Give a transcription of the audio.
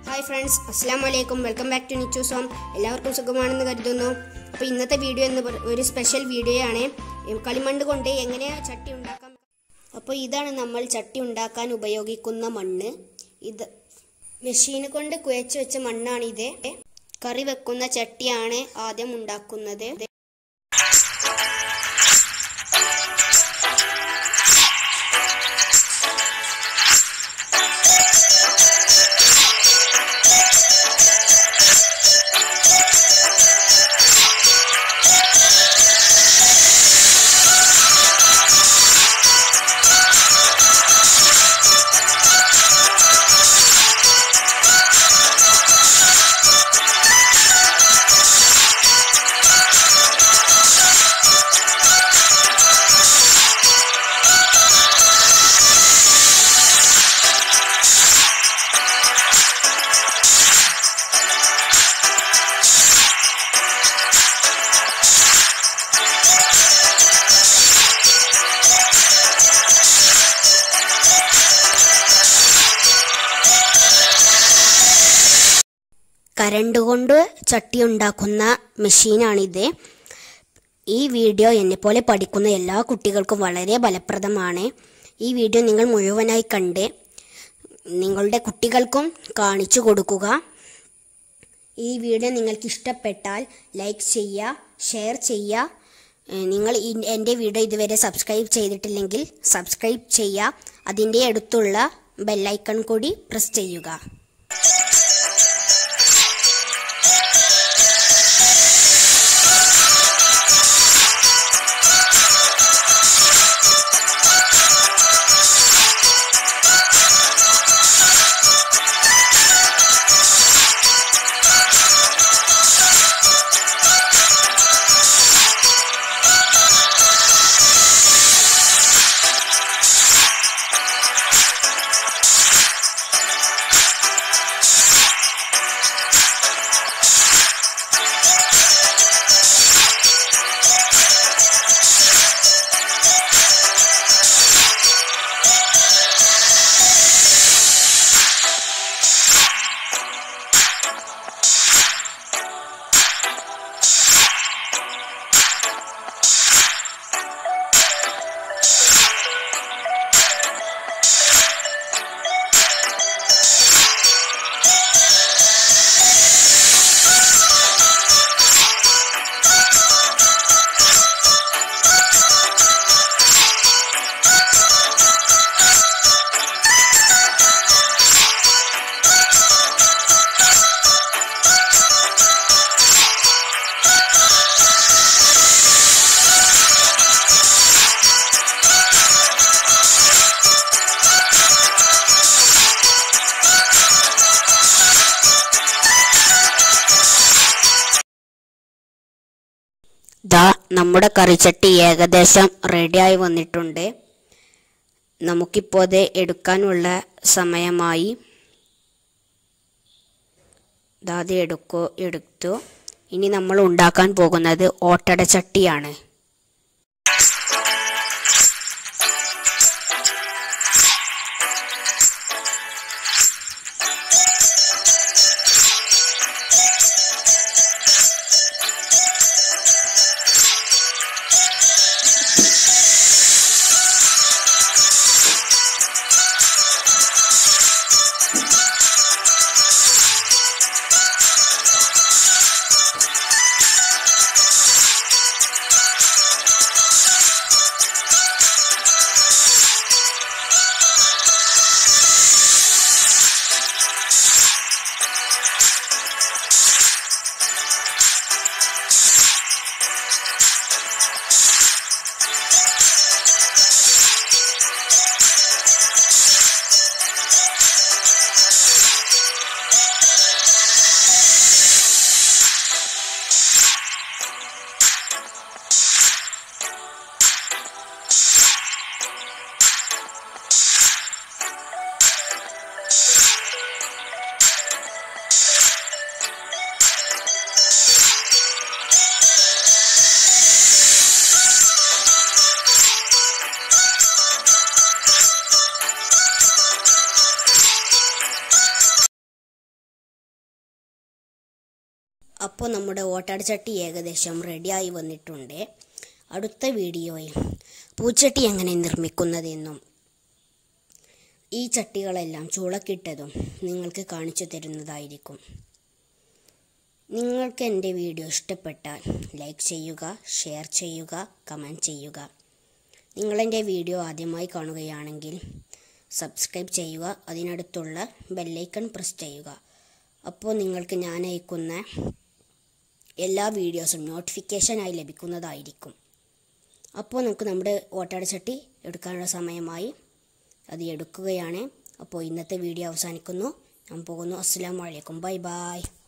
hi friends അസ്സാം വലൈക്കും welcome back to Nichu സോം എല്ലാവർക്കും സുഖമാണെന്ന് കരുതുന്നു അപ്പോൾ ഇന്നത്തെ വീഡിയോ എന്ന് പറ- ഒരു സ്പെഷ്യൽ വീഡിയോ ആണ് ഉം, കളിമണ്ണ് കൊണ്ട് എങ്ങനെ ചട്ടി ഉണ്ടാക്കാം അപ്പോൾ ഇതാണ് നമ്മൾ ചട്ടി ഉണ്ടാക്കാൻ ഉപയോഗിക്കുന്ന മണ്ണ് ഇത് മെഷീൻ കൊണ്ട് കുഴച്ച് വെച്ച മണ്ണാണിത് കറി വെക്കുന്ന ചട്ടിയാണ് ആദ്യം ഉണ്ടാക്കുന്നത് കരണ്ട് കൊണ്ട് ചട്ടി ഉണ്ടാക്കുന്ന മെഷീനാണിത് ഈ വീഡിയോ എന്നെപ്പോലെ പഠിക്കുന്ന എല്ലാ കുട്ടികൾക്കും വളരെ ഫലപ്രദമാണ് ഈ വീഡിയോ നിങ്ങൾ മുഴുവനായി കണ്ട് നിങ്ങളുടെ കുട്ടികൾക്കും കാണിച്ചു കൊടുക്കുക ഈ വീഡിയോ നിങ്ങൾക്ക് ഇഷ്ടപ്പെട്ടാൽ ലൈക്ക് ചെയ്യുക ഷെയർ ചെയ്യുക ഏഹ് നിങ്ങൾ ഈ- എൻ്റെ വീഡിയോ ഇതുവരെ സബ്സ്ക്രൈബ് ചെയ്തിട്ടില്ലെങ്കിൽ സബ്സ്ക്രൈബ് ചെയ്യുക അതിൻ്റെ അടുത്തുള്ള ബെല്ലൈക്കൺ കൂടി പ്രസ് ചെയ്യുക ദാ നമ്മുടെ കറിച്ചട്ടി ഏകദേശം റെഡിയായി വന്നിട്ടുണ്ട് നമുക്കിപ്പോൾ ഇത് എടുക്കാനുള്ള സമയമായി ദാ അത് എടുക്കോ എടുത്തു ഇനി നമ്മൾ ഉണ്ടാക്കാൻ പോകുന്നത് ഓട്ടട ചട്ടിയാണ് അപ്പോൾ നമ്മുടെ ഓട്ടാടച്ചട്ടി ഏകദേശം റെഡിയായി വന്നിട്ടുണ്ട് അടുത്ത വീഡിയോയിൽ പൂച്ചട്ടി എങ്ങനെ നിർമ്മിക്കുന്നതെന്നും ഈ ചട്ടികളെല്ലാം ചൂളക്കിട്ടതും നിങ്ങൾക്ക് കാണിച്ചു തരുന്നതായിരിക്കും നിങ്ങൾക്ക് എൻ്റെ വീഡിയോ ഇഷ്ടപ്പെട്ടാൽ ലൈക്ക് ചെയ്യുക ഷെയർ ചെയ്യുക കമൻറ്റ് ചെയ്യുക നിങ്ങളെൻ്റെ വീഡിയോ ആദ്യമായി കാണുകയാണെങ്കിൽ സബ്സ്ക്രൈബ് ചെയ്യുക അതിനടുത്തുള്ള ബെല്ലൈക്കൺ പ്രസ് ചെയ്യുക അപ്പോൾ നിങ്ങൾക്ക് ഞാൻ അയക്കുന്ന എല്ലാ വീഡിയോസും നോട്ടിഫിക്കേഷനായി ലഭിക്കുന്നതായിരിക്കും അപ്പോൾ നമുക്ക് നമ്മുടെ ഓട്ടാടച്ചട്ടി എടുക്കാനുള്ള സമയമായി അത് എടുക്കുകയാണ് അപ്പോൾ ഇന്നത്തെ വീഡിയോ അവസാനിക്കുന്നു ഞാൻ പോകുന്നു അസ്സാം വലൈക്കും ബൈ ബൈ